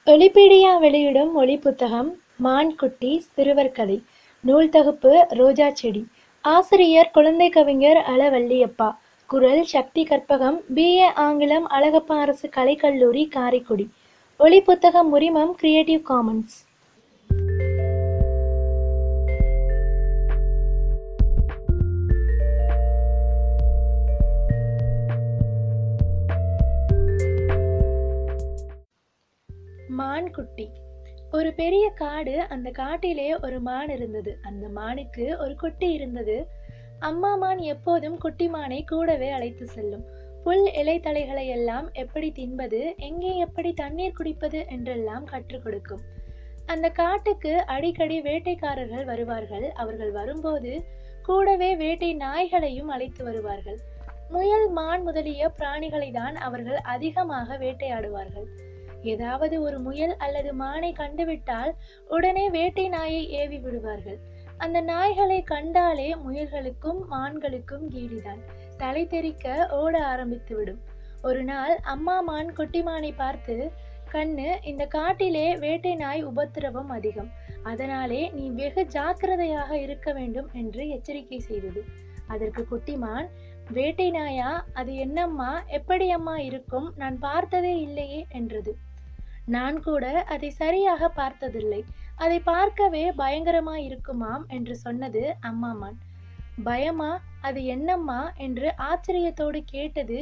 ஒலிபீடியா வெளியிடும் ஒலி புத்தகம் மான்குட்டி சிறுவர் கதை நூல் தொகுப்பு ரோஜா செடி ஆசிரியர் குழந்தை கவிஞர் அள வள்ளியப்பா குரல் சக்தி கற்பகம் பிஏ ஆங்கிலம் அழகப்பா அரசு கலைக்கல்லூரி காரைக்குடி ஒலி புத்தகம் உரிமம் கிரியேட்டிவ் காமன்ஸ் மான்குட்டி ஒரு பெரிய காடு அந்த காட்டிலே ஒரு மான் இருந்தது அந்த மானுக்கு ஒரு குட்டி இருந்தது அம்மா மான் எப்போதும் குட்டி மானை கூடவே அழைத்து செல்லும் புல் இலைத்தலைகளை எல்லாம் எப்படி தின்பது எங்கே எப்படி தண்ணீர் குடிப்பது என்றெல்லாம் கற்றுக் கொடுக்கும் அந்த காட்டுக்கு அடிக்கடி வேட்டைக்காரர்கள் வருவார்கள் அவர்கள் வரும்போது கூடவே வேட்டை நாய்களையும் அழைத்து வருவார்கள் முயல் மான் முதலிய பிராணிகளை தான் அவர்கள் அதிகமாக வேட்டையாடுவார்கள் ஏதாவது ஒரு முயல் அல்லது மானை கண்டுவிட்டால் உடனே வேட்டை நாயை ஏவி விடுவார்கள் அந்த நாய்களை கண்டாலே முயல்களுக்கும் மான்களுக்கும் கீழிதான் தலை தெறிக்க ஓட ஆரம்பித்து விடும் ஒரு நாள் அம்மா மான் குட்டி மானை பார்த்து கண்ணு இந்த காட்டிலே வேட்டை நாய் உபத்திரவம் அதிகம் அதனாலே நீ வெகு ஜாக்கிரதையாக இருக்க வேண்டும் என்று எச்சரிக்கை செய்தது அதற்கு குட்டிமான் வேட்டை நாயா அது என்னம்மா எப்படி அம்மா இருக்கும் நான் பார்த்ததே இல்லையே என்றது நான் கூட அதை சரியாக பார்த்ததில்லை அதை பார்க்கவே பயங்கரமா இருக்குமாம் என்று சொன்னது அம்மாமான் பயமா அது என்னம்மா என்று ஆச்சரியத்தோடு கேட்டது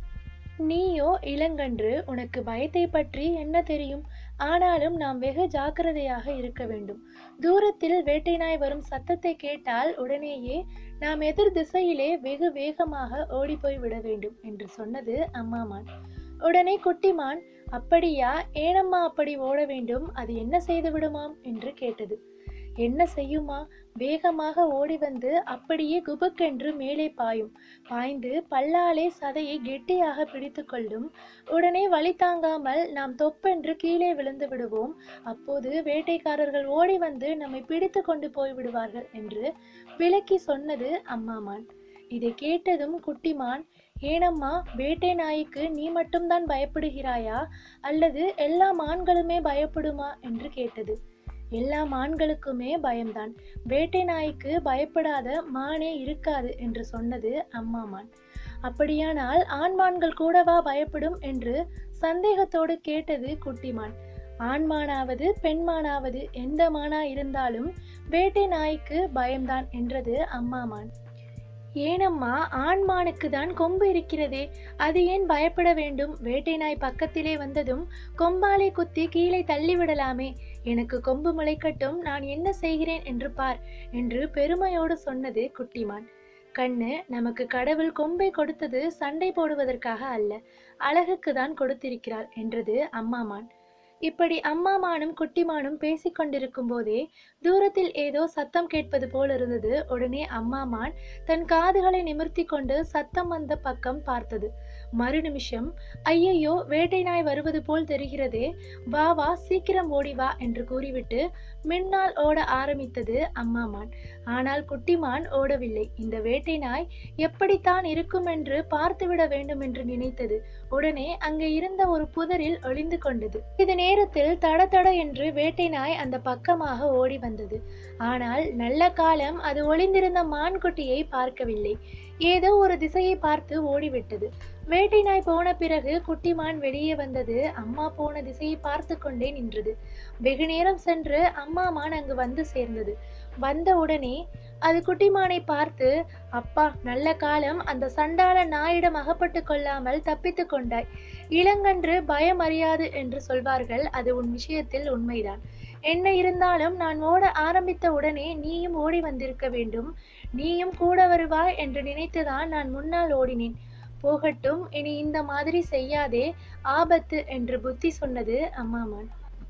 நீயோ இளங்கன்று உனக்கு பயத்தை பற்றி என்ன தெரியும் ஆனாலும் நாம் வெகு ஜாக்கிரதையாக இருக்க வேண்டும் தூரத்தில் வேட்டை நாய் வரும் சத்தத்தை கேட்டால் உடனேயே நாம் எதிர் திசையிலே வெகு வேகமாக ஓடிப்போய் விட வேண்டும் என்று சொன்னது அம்மாமான் உடனே குட்டிமான் அப்படியா ஏனம்மா அப்படி ஓட வேண்டும் அது என்ன செய்து விடுமாம் என்று கேட்டது என்ன செய்யுமா வேகமாக ஓடி வந்து அப்படியே குபுக்கென்று மேலே பாயும் பாய்ந்து பல்லாலே சதையை கெட்டியாக பிடித்து கொள்ளும் உடனே வழி தாங்காமல் நாம் தொப்பென்று கீழே விழுந்து விடுவோம் அப்போது வேட்டைக்காரர்கள் ஓடி வந்து நம்மை பிடித்து கொண்டு போய் விடுவார்கள் என்று விளக்கி சொன்னது அம்மாமான் இதை கேட்டதும் குட்டிமான் ஏனம்மா வேட்டை நாய்க்கு நீ மட்டும்தான் பயப்படுகிறாயா அல்லது எல்லா மான்களுமே பயப்படுமா என்று கேட்டது எல்லா மான்களுக்குமே பயம்தான் வேட்டை நாய்க்கு பயப்படாத மானே இருக்காது என்று சொன்னது அம்மா மான் அப்படியானால் ஆண்மான்கள் கூடவா பயப்படும் என்று சந்தேகத்தோடு கேட்டது குட்டிமான் ஆண்மானாவது பெண்மானாவது எந்த மானா இருந்தாலும் வேட்டை நாய்க்கு பயம்தான் என்றது அம்மாமான் ஏனம்மா ஆண்மானுக்கு தான் கொம்பு இருக்கிறதே அது ஏன் பயப்பட வேண்டும் வேட்டை நாய் பக்கத்திலே வந்ததும் கொம்பாலே குத்தி கீழே தள்ளிவிடலாமே எனக்கு கொம்பு முளைக்கட்டும் நான் என்ன செய்கிறேன் என்று பார் என்று பெருமையோடு சொன்னது குட்டிமான் கண்ணு நமக்கு கடவுள் கொம்பை கொடுத்தது சண்டை போடுவதற்காக அல்ல அழகுக்கு தான் கொடுத்திருக்கிறார் என்றது அம்மாமான் இப்படி அம்மாமானும் குட்டிமானும் பேசிக்கொண்டிருக்கும் போதே தூரத்தில் ஏதோ சத்தம் கேட்பது போல் இருந்தது உடனே அம்மாமான் தன் காதுகளை நிமிர்த்தி கொண்டு சத்தம் வந்த பக்கம் பார்த்தது மறு நிமிஷம் ஐயையோ வேட்டை நாய் வருவது போல் தெரிகிறதே வா வா சீக்கிரம் ஓடி வா என்று கூறிவிட்டு மின்னால் ஓட ஆரம்பித்தது அம்மாமான் ஆனால் குட்டிமான் ஓடவில்லை இந்த வேட்டை நாய் எப்படித்தான் இருக்கும் என்று பார்த்துவிட வேண்டும் என்று நினைத்தது உடனே அங்கே இருந்த ஒரு புதரில் ஒளிந்து கொண்டது இது நேரத்தில் தட தட என்று வேட்டை நாய் அந்த பக்கமாக ஓடி வந்தது ஆனால் நல்ல காலம் அது ஒளிந்திருந்த மான்குட்டியை பார்க்கவில்லை ஏதோ ஒரு திசையை பார்த்து ஓடிவிட்டது வேட்டை நாய் போன பிறகு குட்டிமான் வெளியே வந்தது அம்மா போன திசையை பார்த்து கொண்டே நின்றது வெகு நேரம் சென்று அம்மா மான் அங்கு வந்து சேர்ந்தது வந்த உடனே அது குட்டிமானை பார்த்து அப்பா நல்ல காலம் அந்த சண்டால நாயிடம் அகப்பட்டு கொள்ளாமல் தப்பித்து கொண்டாய் இளங்கன்று பயம் அறியாது என்று சொல்வார்கள் அது உன் விஷயத்தில் உண்மைதான் என்ன இருந்தாலும் நான் ஓட ஆரம்பித்த உடனே நீயும் ஓடி வந்திருக்க வேண்டும் நீயும் கூட வருவாய் என்று நினைத்துதான் நான் முன்னால் ஓடினேன் போகட்டும் இனி இந்த மாதிரி செய்யாதே ஆபத்து என்று புத்தி சொன்னது அம்மாமான்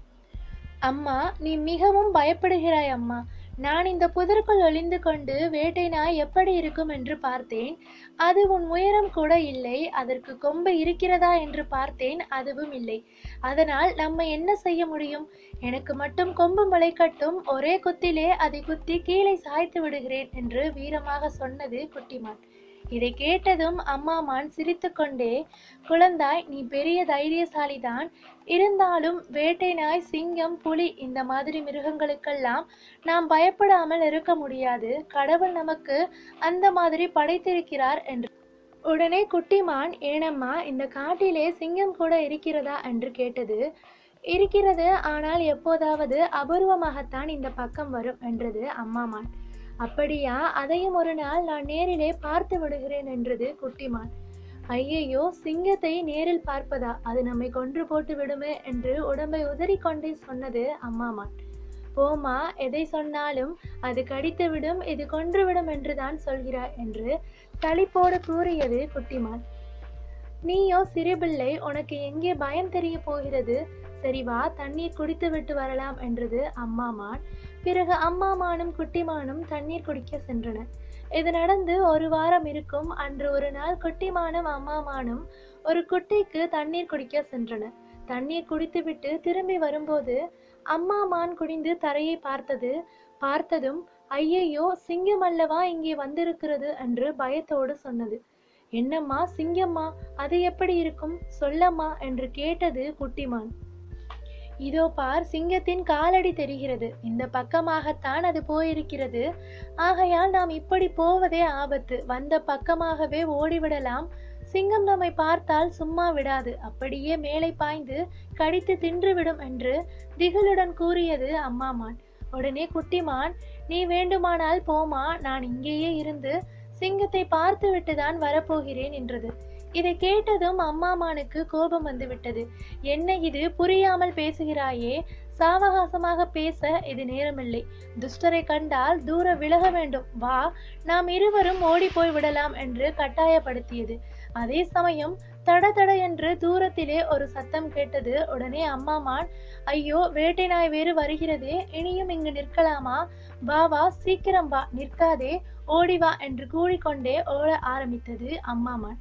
அம்மா நீ மிகவும் பயப்படுகிறாய் அம்மா நான் இந்த புதருக்குள் ஒளிந்து கொண்டு வேட்டை நாய் எப்படி இருக்கும் என்று பார்த்தேன் அது உன் உயரம் கூட இல்லை அதற்கு கொம்பு இருக்கிறதா என்று பார்த்தேன் அதுவும் இல்லை அதனால் நம்ம என்ன செய்ய முடியும் எனக்கு மட்டும் கொம்பு முளைக்கட்டும் ஒரே குத்திலே அதை குத்தி கீழே சாய்த்து விடுகிறேன் என்று வீரமாக சொன்னது குட்டிமான் இதை கேட்டதும் அம்மா மான் சிரித்துக்கொண்டே குழந்தாய் நீ பெரிய தைரியசாலிதான் இருந்தாலும் வேட்டை நாய் சிங்கம் புலி இந்த மாதிரி மிருகங்களுக்கெல்லாம் நாம் பயப்படாமல் இருக்க முடியாது கடவுள் நமக்கு அந்த மாதிரி படைத்திருக்கிறார் என்று உடனே குட்டிமான் ஏனம்மா இந்த காட்டிலே சிங்கம் கூட இருக்கிறதா என்று கேட்டது இருக்கிறது ஆனால் எப்போதாவது அபூர்வமாகத்தான் இந்த பக்கம் வரும் என்றது அம்மாமான் அப்படியா அதையும் ஒரு நாள் நான் நேரிலே பார்த்து விடுகிறேன் என்றது குட்டிமான் ஐயையோ சிங்கத்தை நேரில் பார்ப்பதா அது நம்மை கொன்று போட்டு விடுமே என்று உடம்பை உதறிக்கொண்டே சொன்னது அம்மாமான் போமா எதை சொன்னாலும் அது கடித்து விடும் இது கொன்றுவிடும் என்றுதான் சொல்கிறாய் என்று சலிப்போடு கூறியது குட்டிமான் நீயோ சிறுபிள்ளை உனக்கு எங்கே பயம் தெரிய போகிறது சரி வா தண்ணீர் குடித்து விட்டு வரலாம் என்றது அம்மாமான் பிறகு அம்மாமானும் குட்டிமானும் தண்ணீர் குடிக்க சென்றனர் இது நடந்து ஒரு வாரம் இருக்கும் அன்று ஒரு நாள் குட்டிமானும் அம்மாமானும் ஒரு குட்டைக்கு தண்ணீர் குடிக்க சென்றனர் தண்ணீர் குடித்துவிட்டு திரும்பி வரும்போது அம்மா மான் குடிந்து தரையை பார்த்தது பார்த்ததும் ஐயையோ சிங்கம் அல்லவா இங்கே வந்திருக்கிறது என்று பயத்தோடு சொன்னது என்னம்மா சிங்கம்மா அது எப்படி இருக்கும் சொல்லம்மா என்று கேட்டது குட்டிமான் இதோ பார் சிங்கத்தின் காலடி தெரிகிறது இந்த பக்கமாகத்தான் அது போயிருக்கிறது ஆகையால் நாம் இப்படி போவதே ஆபத்து வந்த பக்கமாகவே ஓடிவிடலாம் சிங்கம் நம்மை பார்த்தால் சும்மா விடாது அப்படியே மேலே பாய்ந்து கடித்து தின்றுவிடும் என்று திகிலுடன் கூறியது அம்மாமான் உடனே குட்டிமான் நீ வேண்டுமானால் போமா நான் இங்கேயே இருந்து சிங்கத்தை பார்த்து விட்டுதான் வரப்போகிறேன் என்றது இதை கேட்டதும் அம்மாமானுக்கு கோபம் வந்து விட்டது என்ன இது புரியாமல் பேசுகிறாயே சாவகாசமாக பேச இது நேரமில்லை துஷ்டரை கண்டால் தூர விலக வேண்டும் வா நாம் இருவரும் ஓடி போய் விடலாம் என்று கட்டாயப்படுத்தியது அதே சமயம் தட தட என்று தூரத்திலே ஒரு சத்தம் கேட்டது உடனே அம்மாமான் ஐயோ வேட்டை நாய் வேறு வருகிறதே இனியும் இங்கு நிற்கலாமா வா வா சீக்கிரம் வா நிற்காதே ஓடி வா என்று கூறிக்கொண்டே ஓட ஆரம்பித்தது அம்மாமான்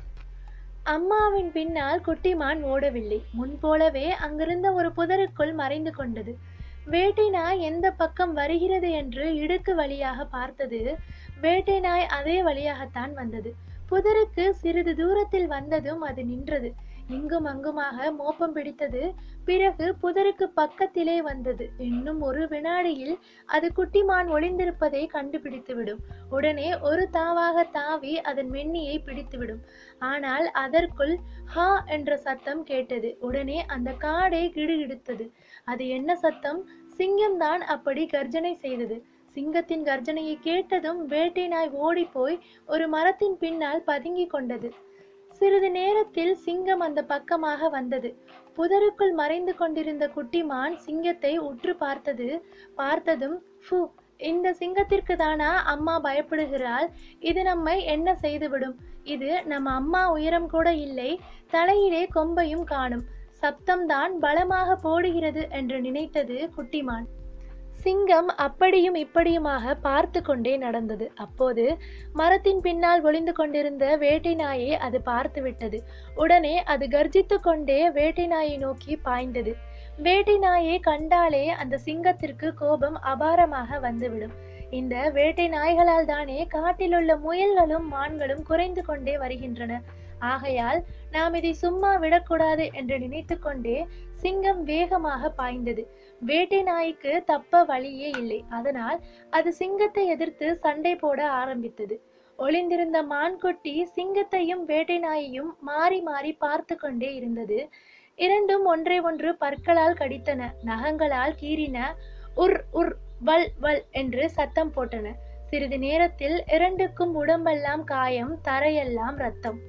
அம்மாவின் பின்னால் குட்டிமான் ஓடவில்லை முன்போலவே அங்கிருந்த ஒரு புதருக்குள் மறைந்து கொண்டது வேட்டை நாய் எந்த பக்கம் வருகிறது என்று இடுக்கு வழியாக பார்த்தது வேட்டை நாய் அதே வழியாகத்தான் வந்தது புதருக்கு சிறிது தூரத்தில் வந்ததும் அது நின்றது இங்கும் அங்குமாக மோப்பம் பிடித்தது பிறகு புதருக்கு பக்கத்திலே வந்தது இன்னும் ஒரு வினாடியில் அது குட்டிமான் ஒளிந்திருப்பதை கண்டுபிடித்துவிடும் உடனே ஒரு தாவாக தாவி அதன் மென்னியை பிடித்துவிடும் ஆனால் அதற்குள் ஹா என்ற சத்தம் கேட்டது உடனே அந்த காடை கிடுகிடுத்தது அது என்ன சத்தம் சிங்கம்தான் அப்படி கர்ஜனை செய்தது சிங்கத்தின் கர்ஜனையை கேட்டதும் வேட்டை நாய் ஓடிப்போய் ஒரு மரத்தின் பின்னால் பதுங்கிக் கொண்டது சிறிது நேரத்தில் சிங்கம் அந்த பக்கமாக வந்தது புதருக்குள் மறைந்து கொண்டிருந்த குட்டிமான் சிங்கத்தை உற்று பார்த்தது பார்த்ததும் ஃபு இந்த சிங்கத்திற்கு தானா அம்மா பயப்படுகிறாள் இது நம்மை என்ன செய்துவிடும் இது நம்ம அம்மா உயரம் கூட இல்லை தலையிலே கொம்பையும் காணும் சப்தம்தான் பலமாக போடுகிறது என்று நினைத்தது குட்டிமான் சிங்கம் அப்படியும் இப்படியுமாக பார்த்து கொண்டே நடந்தது அப்போது மரத்தின் பின்னால் ஒளிந்து கொண்டிருந்த வேட்டை நாயை அது பார்த்து விட்டது உடனே அது கர்ஜித்து கொண்டே வேட்டை நாயை நோக்கி பாய்ந்தது வேட்டை நாயை கண்டாலே அந்த சிங்கத்திற்கு கோபம் அபாரமாக வந்துவிடும் இந்த வேட்டை நாய்களால் தானே காட்டிலுள்ள முயல்களும் மான்களும் குறைந்து கொண்டே வருகின்றன ஆகையால் நாம் இதை சும்மா விடக்கூடாது என்று நினைத்து கொண்டே சிங்கம் வேகமாக பாய்ந்தது வேட்டை நாய்க்கு தப்ப வழியே இல்லை அதனால் அது சிங்கத்தை எதிர்த்து சண்டை போட ஆரம்பித்தது ஒளிந்திருந்த மான்குட்டி சிங்கத்தையும் வேட்டை நாயையும் மாறி மாறி பார்த்து கொண்டே இருந்தது இரண்டும் ஒன்றை ஒன்று பற்களால் கடித்தன நகங்களால் கீறின உர் உர் வல் வல் என்று சத்தம் போட்டன சிறிது நேரத்தில் இரண்டுக்கும் உடம்பெல்லாம் காயம் தரையெல்லாம் ரத்தம்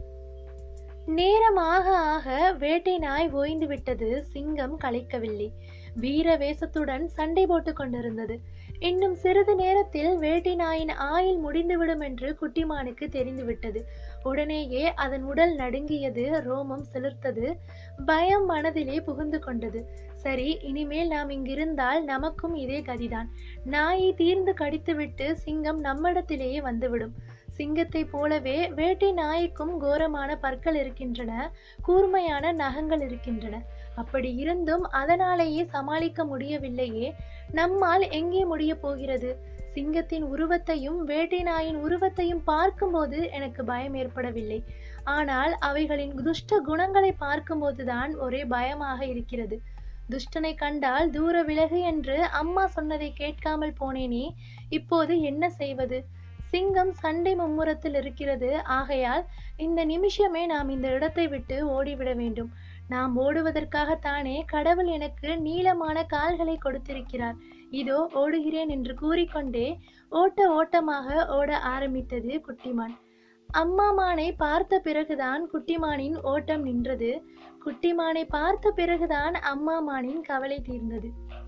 நேரமாக ஆக வேட்டை நாய் ஓய்ந்து விட்டது சிங்கம் களைக்கவில்லை வீர வேசத்துடன் சண்டை போட்டுக் கொண்டிருந்தது இன்னும் சிறிது நேரத்தில் வேட்டை நாயின் ஆயில் முடிந்துவிடும் என்று குட்டிமானுக்கு தெரிந்துவிட்டது உடனேயே அதன் உடல் நடுங்கியது ரோமம் சிலிர்த்தது பயம் மனதிலே புகுந்து கொண்டது சரி இனிமேல் நாம் இங்கிருந்தால் நமக்கும் இதே கதிதான் நாயை தீர்ந்து கடித்துவிட்டு சிங்கம் நம்மிடத்திலேயே வந்துவிடும் சிங்கத்தை போலவே வேட்டை நாய்க்கும் கோரமான பற்கள் இருக்கின்றன கூர்மையான நகங்கள் இருக்கின்றன அப்படி இருந்தும் அதனாலேயே சமாளிக்க முடியவில்லையே நம்மால் எங்கே முடிய போகிறது சிங்கத்தின் உருவத்தையும் வேட்டை நாயின் உருவத்தையும் பார்க்கும்போது எனக்கு பயம் ஏற்படவில்லை ஆனால் அவைகளின் துஷ்ட குணங்களை பார்க்கும்போதுதான் ஒரே பயமாக இருக்கிறது துஷ்டனை கண்டால் தூர விலகு என்று அம்மா சொன்னதை கேட்காமல் போனேனே இப்போது என்ன செய்வது சிங்கம் சண்டை மும்முரத்தில் இருக்கிறது ஆகையால் இந்த நிமிஷமே நாம் இந்த இடத்தை விட்டு ஓடிவிட வேண்டும் நாம் ஓடுவதற்காகத்தானே கடவுள் எனக்கு நீளமான கால்களை கொடுத்திருக்கிறார் இதோ ஓடுகிறேன் என்று கூறிக்கொண்டே ஓட்ட ஓட்டமாக ஓட ஆரம்பித்தது குட்டிமான் அம்மா மானை பார்த்த பிறகுதான் குட்டிமானின் ஓட்டம் நின்றது குட்டிமானை பார்த்த பிறகுதான் அம்மா மானின் கவலை தீர்ந்தது